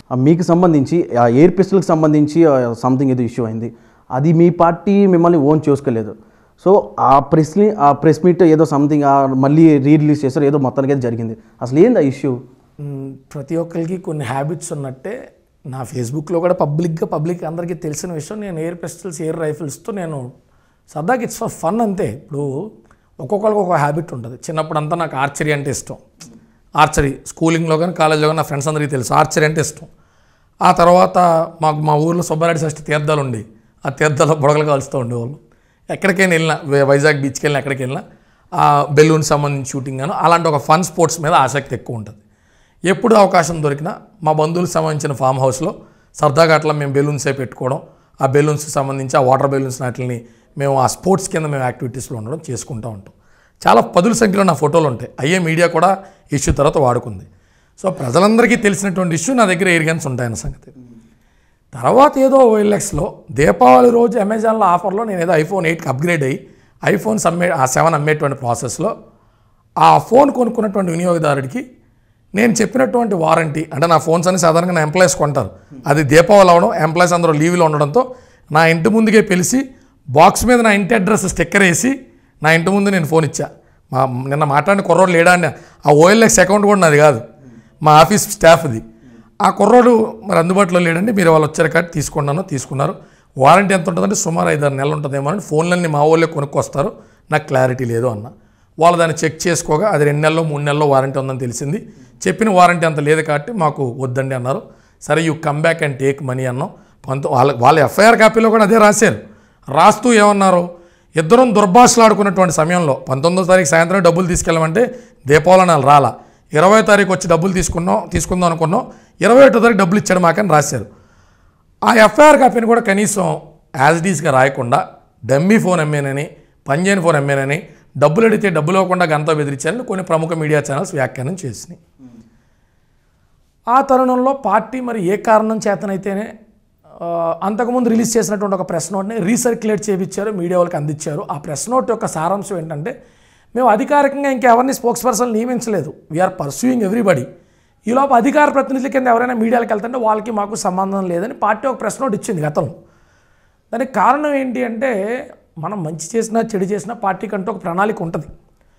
ఆ మీకు సంబంధించి ఆ ఎయిర్ పిస్టల్కి సంబంధించి సంథింగ్ ఏదో ఇష్యూ అయింది అది మీ పార్టీ మిమ్మల్ని ఓన్ చేసుకోలేదు సో ఆ ప్రెస్ని ఆ ప్రెస్ మీట్ ఏదో సంథింగ్ మళ్ళీ రీ రిలీజ్ చేశారు ఏదో మొత్తానికి అయితే జరిగింది అసలు ఏంది ఆ ఇష్యూ మ్, ప్రతి ఒక్కరికి కొన్ని హ్యాబిట్స్ ఉన్నట్టే నా ఫేస్బుక్లో కూడా పబ్లిక్గా పబ్లిక్ అందరికీ తెలిసిన విషయం నేను ఎయిర్ పిస్టల్స్ ఎయిర్ రైఫిల్స్తో నేను సరదాకి ఇట్స్ ఫర్ ఫన్ అంతే ఇప్పుడు ఒక్కొక్కరికి ఒక హ్యాబిట్ ఉంటుంది చిన్నప్పుడు అంతా నాకు ఆర్చరీ అంటే ఇష్టం ఆర్చరీ స్కూలింగ్లో కానీ కాలేజ్లో కానీ నా ఫ్రెండ్స్ అందరికీ తెలుసు ఆర్చరీ అంటే ఇష్టం ఆ తర్వాత మాకు మా ఊర్లో సుబ్బారెడ్డి షష్ఠి తీర్థాలు ఉండి ఆ తీర్థాల్లో బుడగలు కాలుస్తూ ఉండేవాళ్ళు ఎక్కడికైనా వెళ్ళినా వై- వైజాగ్ బీచ్కి వెళ్ళినా ఎక్కడికి వెళ్ళినా ఆ బెలూన్ సంబంధించి షూటింగ్ గాను అలాంటి ఒక ఫన్ స్పోర్ట్స్ మీద ఆసక్తి ఎక్కువ ఉంటుంది ఎప్పుడు అవకాశం దొరికినా మా బంధువులకు సంబంధించిన ఫామ్ హౌస్లో సరదాగా అట్లా మేము బెలూన్సే పెట్టుకోవడం ఆ బెలూన్స్కి సంబంధించి ఆ వాటర్ బెలూన్స్ వాటిని మేము ఆ స్పోర్ట్స్ కింద మేము యాక్టివిటీస్లో ఉండడం చేసుకుంటూ ఉంటాం చాలా పదుల సంఖ్యలో నా ఫోటోలు ఉంటాయి అయ్యే మీడియా కూడా ఇష్యూ తర్వాత వాడుకుంది సో ప్రజలందరికీ తెలిసినటువంటి ఇష్యూ నా దగ్గర ఎయిర్ గన్స్ ఉంటాయన్న సంగతి తర్వాత ఏదో ఓఎల్ఎక్స్లో దీపావళి రోజు అమెజాన్లో ఆఫర్లో నేను ఏదో ఐఫోన్ ఎయిట్కి అప్గ్రేడ్ అయ్యి ఐఫోన్స్ అమ్మే ఆ సెవెన్ అమ్మేటువంటి ప్రాసెస్లో ఆ ఫోన్ కొనుక్కున్నటువంటి వినియోగదారుడికి నేను చెప్పినటువంటి వారంటీ అంటే నా ఫోన్స్ అన్ని సాధారణంగా నా ఎంప్లాయీస్ కొంటారు అది దీపావళి అవడం ఎంప్లాయీస్ అందరూ లీవ్లో ఉండడంతో నా ఇంటి ముందుకే పిలిచి బాక్స్ మీద నా ఇంటి అడ్రస్ స్టిక్కర్ వేసి నా ఇంటి ముందు నేను ఫోన్ ఇచ్చా మా నిన్న మాట్లాడిన కుర్రోడు లేడా అండి ఆ ఓఎల్ఎక్స్ అకౌంట్ కూడా నాది కాదు మా ఆఫీస్ స్టాఫ్ది ఆ కుర్రోడు మరి అందుబాటులో లేడండి మీరు వాళ్ళు వచ్చారు కాబట్టి తీసుకున్నాను తీసుకున్నారు వారంటీ ఎంత ఉంటుందంటే సుమారు ఐదారు నెలలు ఉంటుందేమో అని ఫోన్లన్నీ మా వాళ్ళే కొనుక్కొస్తారు నాకు క్లారిటీ లేదు అన్న వాళ్ళు దాన్ని చెక్ చేసుకోగా అది రెండు నెలలు మూడు నెలల్లో వారంటీ ఉందని తెలిసింది చెప్పిన వారంటీ అంత లేదు కాబట్టి మాకు వద్దండి అన్నారు సరే you come back and take money అన్నాం పంత వాళ్ళ వాళ్ళ ఎఫ్ఐఆర్ కాపీలో కూడా అదే రాశారు రాస్తూ ఏమన్నారు ఇద్దరం దుర్భాషలాడుకున్నటువంటి సమయంలో పంతొమ్మిదో తారీఖు సాయంత్రం డబ్బులు తీసుకెళ్ళమంటే దీపావళి నాలు రాలా ఇరవై తారీఖు వచ్చి డబ్బులు తీసుకున్నాం తీసుకుందాం అనుకున్నాం ఇరవై ఒకటో తారీఖు డబ్బులు ఇచ్చాడు మాకని రాశారు ఆ ఎఫ్ఐఆర్ కాపీని కూడా కనీసం యాజ్ డీస్గా రాయకుండా డమ్మీ ఫోన్ అమ్మేనని పనిచేయని ఫోన్ అమ్మేనని డబ్బులు అడిగితే డబ్బులు ఇవ్వకుండా గంతో బెదిరించారని కొన్ని ప్రముఖ మీడియా ఛానల్స్ వ్యాఖ్యానం చేసినాయి ఆ తరుణంలో పార్టీ మరి ఏ కారణం చేతనైతేనే ఆ, అంతకుముందు రిలీజ్ చేసినటువంటి ఒక ప్రెస్ నోట్ని రీసర్క్యులేట్ చేయించారు మీడియా వాళ్ళకి అందించారు ఆ ప్రెస్ నోట్ యొక్క సారాంశం ఏంటంటే మేము అధికారికంగా ఇంకెవరిని స్పోక్స్ పర్సన్ నియమించలేదు వీఆర్ పర్సూయింగ్ ఎవ్రీబడి ఈలోపు అధికార ప్రతినిధుల కింద ఎవరైనా మీడియాలకు వెళ్తుంటే వాళ్ళకి మాకు సంబంధం లేదని పార్టీ ఒక ప్రెస్ నోట్ ఇచ్చింది గతంలో దానికి కారణం ఏంటి అంటే మనం మంచి చేసినా చెడు చేసినా పార్టీకి అంటూ ఒక ప్రణాళిక ఉంటుంది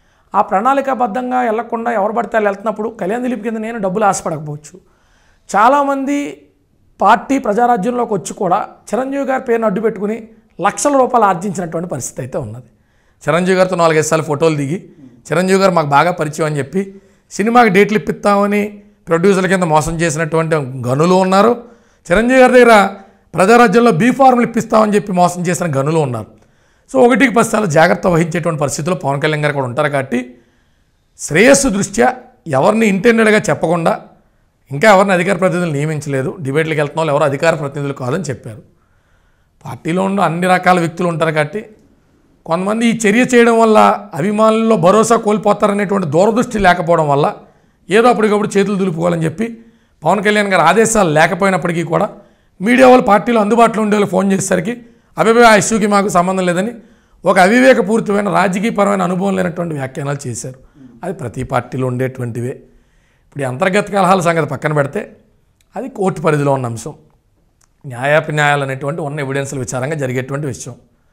ఆ ప్రణాళికాబద్ధంగా వెళ్లకుండా ఎవరు పడితే వాళ్ళు వెళ్తున్నప్పుడు కళ్యాణ్ దిలీప్ కింద నేను డబ్బులు ఆశపడకపోవచ్చు చాలామంది పార్టీ ప్రజారాజ్యంలోకి వచ్చి కూడా చిరంజీవి గారి పేరును అడ్డు పెట్టుకుని లక్షల రూపాయలు ఆర్జించినటువంటి పరిస్థితి అయితే ఉన్నది చిరంజీవి గారితో నాలుగైదు సార్లు ఫోటోలు దిగి చిరంజీవి గారు మాకు బాగా పరిచయం అని చెప్పి సినిమాకి డేట్లు ఇప్పిస్తామని ప్రొడ్యూసర్ల కింద మోసం చేసినటువంటి గనులు ఉన్నారు చిరంజీవి గారి దగ్గర ప్రజారాజ్యంలో బీ ఫార్ములు ఇప్పిస్తామని చెప్పి మోసం చేసిన గనులు ఉన్నారు సో ఒకటికి పది సార్లు జాగ్రత్త వహించేటువంటి పరిస్థితుల్లో పవన్ కళ్యాణ్ గారు కూడా ఉంటారు కాబట్టి శ్రేయస్సు దృష్ట్యా ఎవరిని ఇంటెండెడ్గా చెప్పకుండా ఇంకా ఎవరిని అధికార ప్రతినిధులు నియమించలేదు డిబేట్లకు వెళ్తున్న వాళ్ళు ఎవరు అధికార ప్రతినిధులు కాదని చెప్పారు పార్టీలో ఉన్న అన్ని రకాల వ్యక్తులు ఉంటారు కాబట్టి కొంతమంది ఈ చర్య చేయడం వల్ల అభిమానుల్లో భరోసా కోల్పోతారనేటువంటి దూరదృష్టి లేకపోవడం వల్ల ఏదో అప్పటికప్పుడు చేతులు దులుపుకోవాలని చెప్పి పవన్ కళ్యాణ్ గారి ఆదేశాలు లేకపోయినప్పటికీ కూడా మీడియా వాళ్ళు పార్టీలో అందుబాటులో ఉండే వాళ్ళు ఫోన్ చేసేసరికి అభిప్రాయ ఆ ఇష్యూకి మాకు సంబంధం లేదని ఒక అవివేకపూరితమైన రాజకీయపరమైన అనుభవం లేనటువంటి వ్యాఖ్యానాలు చేశారు అది ప్రతి పార్టీలో ఉండేటువంటివే ఇప్పుడు ఈ అంతర్గత కలహాల సంగతి పక్కన పెడితే అది కోర్టు పరిధిలో ఉన్న అంశం న్యాయాపన్యాయాలు అనేటువంటి ఉన్న ఎవిడెన్స్ల విచారంగా జరిగేటువంటి విషయం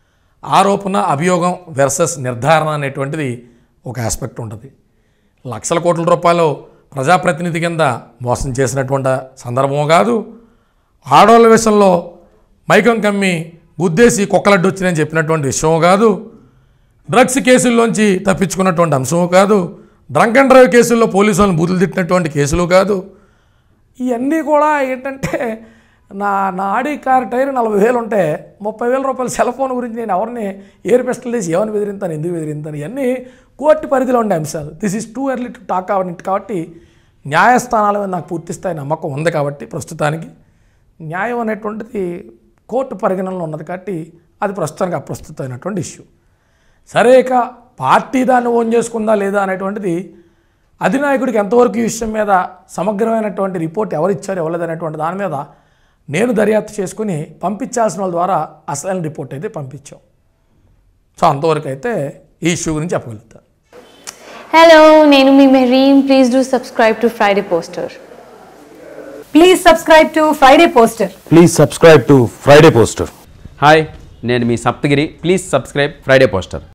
ఆరోపణ అభియోగం వెర్సెస్ నిర్ధారణ అనేటువంటిది ఒక ఆస్పెక్ట్ ఉంటుంది లక్షల కోట్ల రూపాయలు ప్రజాప్రతినిధి కింద మోసం చేసినటువంటి సందర్భం కాదు ఆడవాళ్ళ విషయంలో మైకం కమ్మి గుద్దేసి కుక్కలడ్డు వచ్చిందని చెప్పినటువంటి విషయం కాదు డ్రగ్స్ కేసుల్లోంచి తప్పించుకున్నటువంటి అంశం కాదు డ్రంక్ అండ్ డ్రైవ్ కేసుల్లో పోలీసు వాళ్ళని బూతులు తిట్టినటువంటి కేసులు కాదు ఇవన్నీ కూడా ఏంటంటే నా నా ఆడి కార్ టైర్ నలభై వేలు ఉంటే ముప్పై వేల రూపాయల సెల్ ఫోన్ గురించి నేను ఎవరిని ఎయిర్ పిస్టల్ తీసి ఏమని బెదిరింతాను ఎందుకు బెదిరింతాను ఇవన్నీ కోర్టు పరిధిలో ఉండే అంశాలు this is too early to talk అవన్నీ కాబట్టి న్యాయస్థానాల మీద నాకు పూర్తి స్థాయి నమ్మకం ఉంది కాబట్టి ప్రస్తుతానికి న్యాయం అనేటువంటిది కోర్టు పరిగణనలో ఉన్నది కాబట్టి అది ప్రస్తుతానికి అప్రస్తుతమైనటువంటి ఇష్యూ సరే ఇక పార్టీ దాన్ని ఓన్ చేసుకుందా లేదా అనేటువంటిది అధినాయకుడికి ఎంతవరకు ఈ విషయం మీద సమగ్రమైనటువంటి రిపోర్ట్ ఎవరు ఇచ్చారు ఎవరు అనేటువంటి దాని మీద నేను దర్యాప్తు చేసుకుని పంపించాల్సిన వాళ్ళ ద్వారా అసలైన రిపోర్ట్ అయితే పంపించాం సో అంతవరకు అయితే ఈ ఇష్యూ గురించి చెప్పగలుగుతాను Hello, నేను మీ Mehreen please do subscribe to Friday poster Please subscribe to Friday Poster. Please subscribe to Friday poster hi నేను మీ Saptagiri please subscribe Friday poster